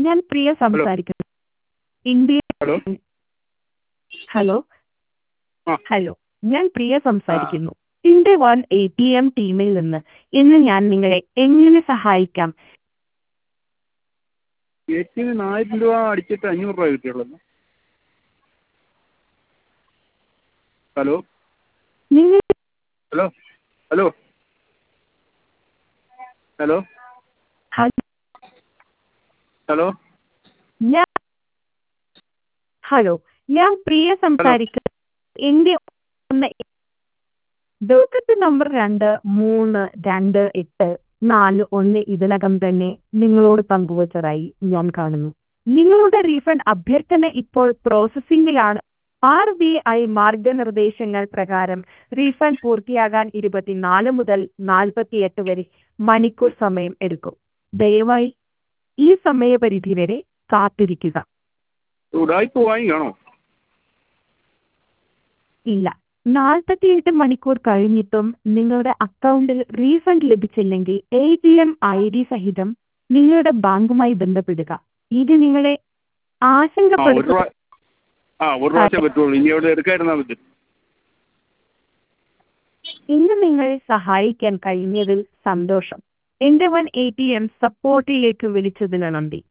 ഞാൻ പ്രിയ സംസാരിക്കുന്നു India hello hello ആ. ഹലോ ഞാൻ പ്രിയ സംസാരിക്കുന്നു India one A T M ടീമിൽ നിന്ന് ഇന്ന് ഞാൻ നിങ്ങളെ എങ്ങനെ സഹായിക്കാം എ ടി എമ്മിൽ ആയിരം രൂപ അടിച്ചിട്ട് അഞ്ഞൂറ് രൂപ കിട്ടിയുള്ളൂ ഹലോ നിങ്ങൾ ഹലോ ഹലോ ഹലോ ഹ- ഹലോ ഞാൻ ഹലോ ഞാൻ പ്രിയ സംസാരിക്കുന്നു ഇന്ത്യ ഒന്ന് ദൗത്യത്തെ നമ്പർ രണ്ട് മൂന്ന് രണ്ട് എട്ട് നാല് ഒന്ന് ഇതിനകം തന്നെ നിങ്ങളോട് പങ്കുവച്ചതായി ഞാൻ കാണുന്നു നിങ്ങളുടെ റീഫണ്ട് അഭ്യർത്ഥന ഇപ്പോൾ പ്രോസസ്സിംഗിലാണ് ആർ ബി ഐ മാർഗനിർദ്ദേശങ്ങൾ പ്രകാരം റീഫണ്ട് പൂർത്തിയാകാൻ ഇരുപത്തിനാല് മുതൽ നാൽപ്പത്തിയെട്ട് വരെ മണിക്കൂർ സമയം എടുക്കും ദയവായി ഈ സമയപരിധി വരെ കാത്തിരിക്കുക ഉടായ്പ വാങ്ങിക്കാണോ ഇല്ല നാൽപ്പത്തിയെട്ട് മണിക്കൂർ കഴിഞ്ഞിട്ടും നിങ്ങളുടെ അക്കൗണ്ടിൽ റീഫണ്ട് ലഭിച്ചില്ലെങ്കിൽ A T M I D സഹിതം നിങ്ങളുടെ ബാങ്കുമായി ബന്ധപ്പെടുക ഇത് നിങ്ങളെ ആ ഒരു ആശങ്കപ്പെടുത്തും പ്രാ- ആ ഒരു പ്രാവശ്യം പറ്റുള്ളൂ ഇനി അവിടെ എടുക്കാതിരുന്നാൽ പറ്റും ഇന്ന് നിങ്ങളെ സഹായിക്കാൻ കഴിഞ്ഞതിൽ സന്തോഷം എന്റെ വൺ എ ടി എം സപ്പോർട്ടിലേക്ക് വിളിച്ചതിന് നന്ദി